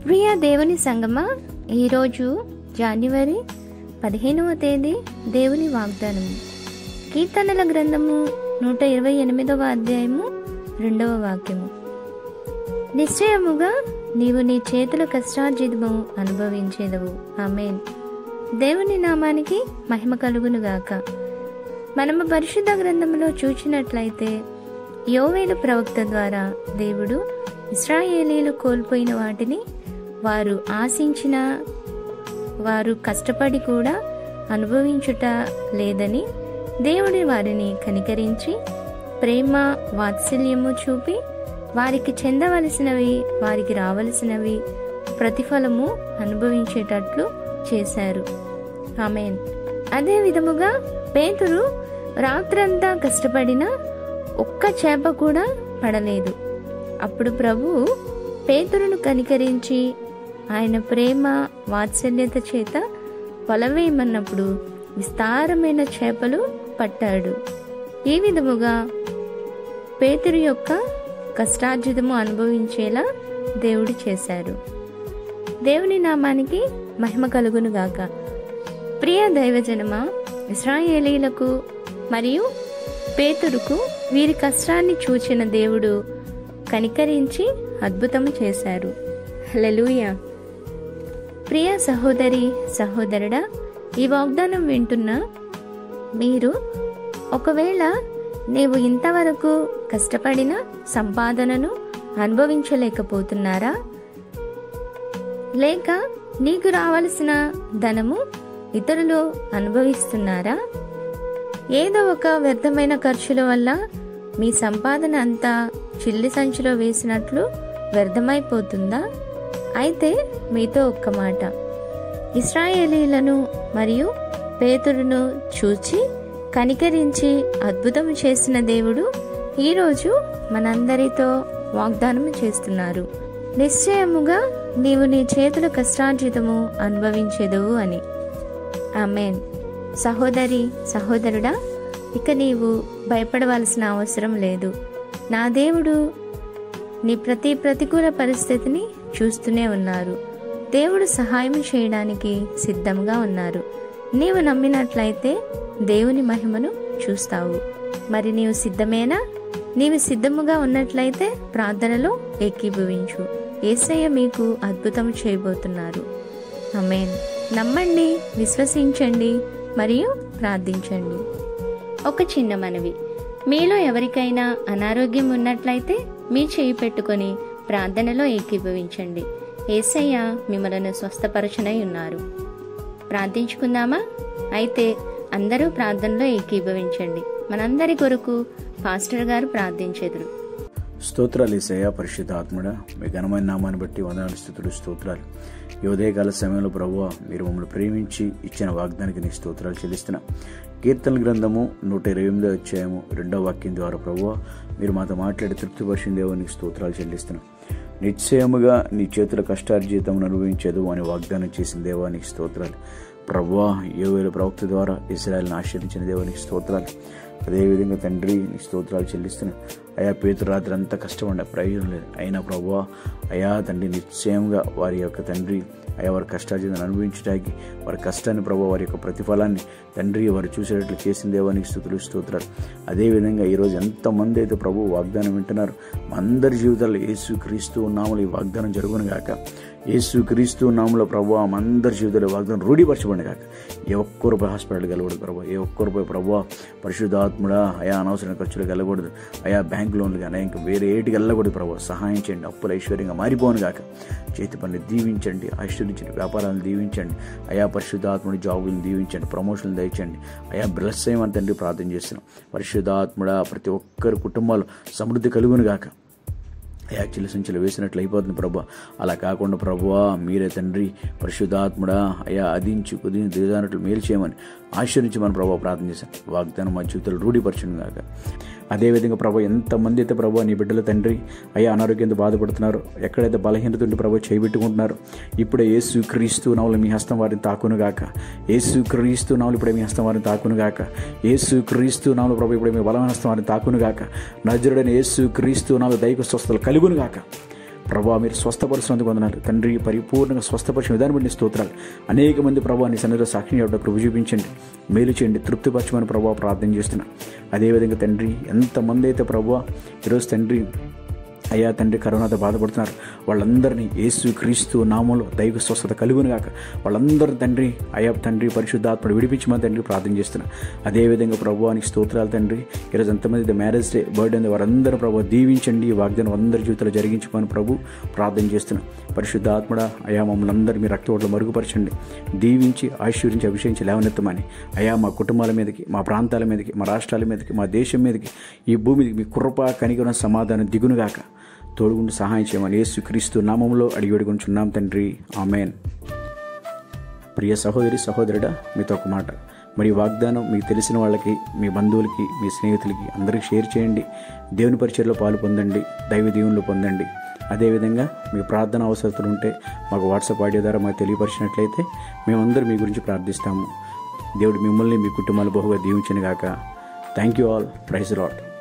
ప్రియ దేవుని సంగమా ఈరోజు జనవరి పదిహేనవ తేదీ దేవుని వాగ్దానం కీర్తనల గ్రంథము నూట ఇరవై ఎనిమిదవ అధ్యాయము రెండవ వాక్యము నిశ్చయముగా నీవు నీ చేతుల కష్టార్జితము అనుభవించేదవు ఆమెన్ దేవుని నామానికి మహిమ కలుగునుగాక మనము పరిశుద్ధ గ్రంథంలో చూచినట్లయితే యోవేలు ప్రవక్త ద్వారా దేవుడు ఇస్రాయేలీలు కోల్పోయిన వాటిని వారు ఆశించిన వారు కష్టపడి కూడా అనుభవించుట లేదని దేవుడి వారిని కనికరించి ప్రేమ వాత్సల్యము చూపి వారికి చెందవలసినవి వారికి రావలసినవి ప్రతిఫలము అనుభవించేటట్లు చేశారు ఆమెన్ అదే విధముగా పేతురు రాత్రంతా కష్టపడినా ఒక్క చేప కూడా పడలేదు అప్పుడు ప్రభువు పేతురును కనికరించి ఆయన ప్రేమ వాత్సల్యత చేత పొలవేయమన్నప్పుడు విస్తారమైన చేపలు పట్టాడు ఈ విధముగా పేతురు యొక్క కష్టార్జితము అనుభవించేలా దేవుడు చేశారు దేవుని నామానికి మహిమ కలుగునుగాక ప్రియ దైవజనమా ఇస్రాయేలీలకు మరియు పేతురుకు వీరి కష్టాన్ని చూచిన దేవుడు కనికరించి అద్భుతము చేశారు హల్లెలూయా ప్రియ సహోదరి సహోదరుడా ఈ వాగ్దానం వింటున్న మీరు ఒకవేళ నీవు ఇంతవరకు కష్టపడిన సంపాదనను అనుభవించలేకపోతున్నారా లేక నీకు రావలసిన ధనము ఇతరులు అనుభవిస్తున్నారా ఏదో ఒక వ్యర్థమైన ఖర్చుల వల్ల మీ సంపాదన అంతా చిల్లి సంచిలో వేసినట్లు వ్యర్థమైపోతుందా అయితే మీతో ఒక్క మాట ఇస్రాయేలీలను మరియు పేతురును చూచి కనికరించి అద్భుతం చేసిన దేవుడు ఈరోజు మనందరితో వాగ్దానం చేస్తున్నారు నిశ్చయముగా నీవు నీ చేతుల కష్టార్జితము అనుభవించేదవు అని ఆమెన్ సహోదరి సహోదరుడా ఇక నీవు భయపడవలసిన అవసరం లేదు నా దేవుడు నీ ప్రతి ప్రతికూల పరిస్థితిని చూస్తూనే ఉన్నారు దేవుడు సహాయం చేయడానికి సిద్ధంగా ఉన్నారు నీవు నమ్మినట్లయితే దేవుని మహిమను చూస్తావు మరి నీవు సిద్ధమేనా నీవు సిద్ధముగా ఉన్నట్లయితే ప్రార్థనలో ఏకీభవించు ఏసయ్య మీకు అద్భుతం చేయబోతున్నారు అమేన్ నమ్మండి విశ్వసించండి మరియు ప్రార్థించండి ఒక చిన్న మనవి మీలో ఎవరికైనా అనారోగ్యం ఉన్నట్లయితే మీ చేయి పెట్టుకొని ప్రార్థనలో ఏకీభవించండి ఏసయ్య మిమ్మలను స్వస్థపరచనై ఉన్నారు ప్రార్థించుకుందామా అయితే అందరూ ప్రార్థనలో ఏకీభవించండి మనందరి కొరకు పాస్టర్ గారు ప్రార్థించెదరు స్తోత్రాలు ఏసయ్య పరిశుద్ధ ఆత్మడ మీ ఘనమైన నామాన్ని బట్టి వందనాలు స్థుతులు స్తోత్రాలు ఈ ఉదయకాల సమయంలో ప్రభువ మీరు మమ్మల్ని ప్రేమించి ఇచ్చిన వాగ్దానికి నీ స్తోత్రాలు చెల్లిస్తున్నా కీర్తన గ్రంథము నూట ఇరవై ఎనిమిదో అధ్యాయము రెండో వాక్యం ద్వారా ప్రభువ మీరు మాతో మాట్లాడి తృప్తిపరిచిన దేవో నీకు స్తోత్రాలు చెల్లిస్తున్నా నిశ్చయముగా నీ చేతుల కష్టార్జితం అనుభవించేదు అని వాగ్దానం చేసిన దేవానికి స్తోత్రాలు ప్రభువా యోవేల ప్రవక్త ద్వారా ఇస్రాయల్ని ఆశ్రయించిన దేవానికి స్తోత్రాలు అదేవిధంగా తండ్రి నీ స్తోత్రాలు చెల్లిస్తున్నాను అయా పేతురు రాత్రి అంతా కష్టపడ్డ ప్రయోజనం లేదు అయినా ప్రభువా అయా తండ్రి నిశ్చయంగా వారి యొక్క తండ్రి అయా వారి కష్టార్జితం అనుభవించడానికి వారి కష్టాన్ని ప్రభావ వారి యొక్క ప్రతిఫలాన్ని తండ్రి వారు చూసేటట్లు చేసిన దేవానికి స్థుతులు స్తోత్రాలు అదేవిధంగా ఈరోజు ఎంతమంది అయితే ప్రభు వాగ్దానం వింటున్నారు మా అందరి జీవితాల్లో యేసు క్రీస్తు నామలు ఈ వాగ్దానం జరుగును గాక యేసు క్రీస్తు నామలో ప్రభు మా అందరి జీవితంలో వాగ్దానం రూఢీపరచబడి కాక ఏ ఒక్కరు హాస్పిటల్ వెళ్ళకూడదు ప్రభు ఏ ఒక్కరు ప్రభు పరిశుద్ధాత్ముడా అయా అనవసరమైన ఖర్చులకు వెళ్ళకూడదు అయా బ్యాంక్ లోన్లు కానీ ఇంకా వేరే ఏటికి వెళ్ళకూడదు ప్రభు సహాయం చేయండి అప్పులు ఐశ్వర్యంగా మారిపోను గాక చేతి పనులు దీవించండి ఆశ్చర్యించండి వ్యాపారాలను దీవించండి అయా పరిశుద్ధాత్ముడి జాబులను దీవించండి ప్రమోషన్లు దయచండి అయా బ్లెస్ చేయమని తండ్రి ప్రార్థన చేస్తున్నాం పరిశుద్ధాత్ముడా ప్రతి ఒక్కరి కుటుంబాలు సమృద్ధి కలుగును గాక అయా చిల్ల సంచులు వేసినట్లు అయిపోతుంది ప్రభా అలా కాకుండా ప్రభువా మీరే తండ్రి పరిశుద్ధాత్ముడా అయా అదించి కుదించి దిగానట్లు మేలు చేయమని ఆశ్రయించి మన ప్రభావ ప్రార్థన చేశాను వాగ్దానం మా జీవితాలు రూఢిపరచును గాక అదేవిధంగా ప్రభు ఎంతమంది అయితే ప్రభు నీ బిడ్డల తండ్రి అయ్యా అనారోగ్యంతో బాధపడుతున్నారు ఎక్కడైతే బలహీనత ఉంటే ప్రభు చేయబెట్టుకుంటున్నారు ఇప్పుడే యేసు క్రీస్తు నవలు మీ హస్తం వారిని తాకును గాక యేసు క్రీస్తు నవలు ఇప్పుడే మీ హస్తం వారిని తాకును గాక యేసు క్రీస్తు నవలు ప్రభు ఇప్పుడే మీ బలమైన హస్తం వారిని తాకును గాక నజరుడైన యేసు క్రీస్తు నవలు దైవ స్వస్థలు కలుగును గాక ప్రభా మీరు స్వస్థపరుస్తున్నందుకు వందనాలు తండ్రి పరిపూర్ణంగా స్వస్థపరిచిన విధానం బట్టి నీ స్తోత్రాలు అనేక మంది ప్రభా నీ సన్నిధిలో సాక్ష్యం చెప్పడం కృప చూపించండి మేలు చేయండి తృప్తిపరచమని ప్రభావ ప్రార్థన చేస్తున్నా అదేవిధంగా తండ్రి ఎంతమంది అయితే ప్రభా ఈరోజు తండ్రి అయ్యా తండ్రి కరోనాతో బాధపడుతున్నారు వాళ్ళందరినీ యేసు క్రీస్తు నామంలో దైవ స్వస్థత కలుగును గాక వాళ్ళందరూ తండ్రి అయ్యా తండ్రి పరిశుద్ధాత్మడు విడిపించమని తండ్రి ప్రార్థన చేస్తున్నా అదేవిధంగా ప్రభువానికి స్తోత్రాలు తండ్రి ఈరోజు ఎంతమంది మ్యారేజ్ డే బర్త్డే ఉంది వారందరూ ప్రభు దీవించండి ఈ వాగ్దానం అందరి జీవితంలో జరిగించుకొని ప్రభు ప్రార్థన చేస్తున్నా పరిశుద్ధాత్మడ అయా మమ్మల్ని అందరూ మీ రక్త ఓట్లు మరుగుపరచండి దీవించి ఆశీర్వించి అభిషేకించి లేవనెత్తమని అయా మా కుటుంబాల మీదకి మా ప్రాంతాల మీదకి మా రాష్ట్రాల మీదకి మా దేశం మీదకి ఈ భూమి మీదకి మీ కృప కనికరం సమాధానం దిగునుగాక తోడుగుండి సహాయం చేయమని యేసు క్రీస్తు నామంలో అడిగి వేడుకుంటున్నాం తండ్రి ఆమెన్ ప్రియ సహోదరి సహోదరుడా మీతో ఒక మాట మరి ఈ వాగ్దానం మీకు తెలిసిన వాళ్ళకి మీ బంధువులకి మీ స్నేహితులకి అందరికీ షేర్ చేయండి దేవుని పరిచయలో పాలు పొందండి దైవ దీవులు పొందండి అదేవిధంగా మీ ప్రార్థన అవసరతలు ఉంటే మాకు వాట్సాప్ ఆడియో ద్వారా మాకు తెలియపరిచినట్లయితే మేమందరం మీ గురించి ప్రార్థిస్తాము దేవుడు మిమ్మల్ని మీ కుటుంబాలు బహుగా దీవించను గాక thank you all praise lot